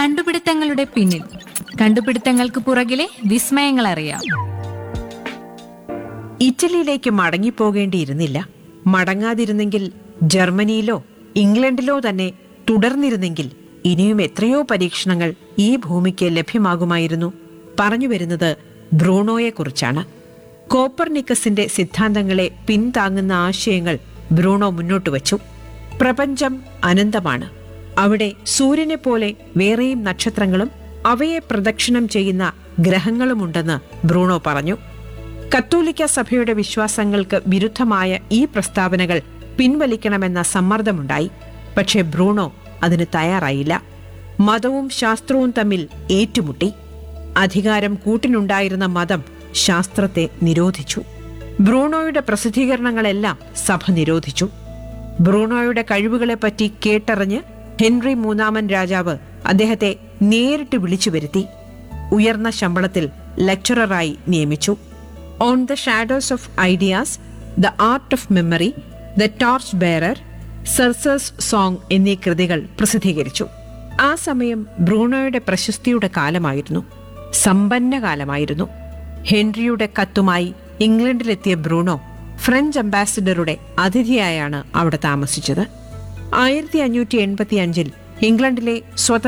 കണ്ടുപിടുത്തങ്ങളുടെ പിന്നിൽ കണ്ടുപിടുത്തങ്ങൾക്ക് പുറകിലെ വിസ്മയങ്ങൾ അറിയാം ഇറ്റലിയിലേക്ക് മടങ്ങിപ്പോകേണ്ടിയിരുന്നില്ല മടങ്ങാതിരുന്നെങ്കിൽ ജർമ്മനിയിലോ ഇംഗ്ലണ്ടിലോ തന്നെ തുടർന്നിരുന്നെങ്കിൽ ഇനിയും എത്രയോ പരീക്ഷണങ്ങൾ ഈ ഭൂമിക്ക് ലഭ്യമാകുമായിരുന്നു പറഞ്ഞു വരുന്നത് ബ്രൂണോയെക്കുറിച്ചാണ് കോപ്പർനിക്കസിന്റെ സിദ്ധാന്തങ്ങളെ പിന്താങ്ങുന്ന ആശയങ്ങൾ ബ്രൂണോ മുന്നോട്ട് വച്ചു പ്രപഞ്ചം അനന്തമാണ് അവിടെ സൂര്യനെ പോലെ വേറെയും നക്ഷത്രങ്ങളും അവയെ പ്രദക്ഷിണം ചെയ്യുന്ന ഗ്രഹങ്ങളുമുണ്ടെന്ന് ബ്രൂണോ പറഞ്ഞു കത്തോലിക്ക സഭയുടെ വിശ്വാസങ്ങൾക്ക് വിരുദ്ധമായ ഈ പ്രസ്താവനകൾ പിൻവലിക്കണമെന്ന സമ്മർദ്ദമുണ്ടായി പക്ഷേ ബ്രൂണോ അതിന് തയ്യാറായില്ല മതവും ശാസ്ത്രവും തമ്മിൽ ഏറ്റുമുട്ടി അധികാരം കൂട്ടിനുണ്ടായിരുന്ന മതം ശാസ്ത്രത്തെ നിരോധിച്ചു ബ്രൂണോയുടെ പ്രസിദ്ധീകരണങ്ങളെല്ലാം സഭ നിരോധിച്ചു ബ്രൂണോയുടെ കഴിവുകളെപ്പറ്റി കേട്ടറിഞ്ഞ് ഹെൻറി മൂന്നാമൻ രാജാവ് അദ്ദേഹത്തെ നേരിട്ട് വിളിച്ചു വരുത്തി ഉയർന്ന ശമ്പളത്തിൽ ലെക്ചററായി നിയമിച്ചു on the shadows of ideas the art of memory the torch bearer sorcerer's song എന്നീ കൃതികൾ പ്രസിദ്ധീകരിച്ചു ആ സമയം ബ്രൂണോയുടെ പ്രശസ്തിയുടെ കാലമായിരുന്നു സമ്പന്ന കാലമായിരുന്നു ഹെൻറിയുടെ കത്തുമായി ഇംഗ്ലണ്ടിലെത്തിയ ബ്രൂണോ ഫ്രഞ്ച് അംബാസിഡറുടെ അതിഥിയായാണ് അവിടെ താമസിച്ചത് ആയിരത്തി അഞ്ഞൂറ്റി എൺപത്തി അഞ്ചിൽ ഇംഗ്ലണ്ടിലെ സ്വതന്ത്ര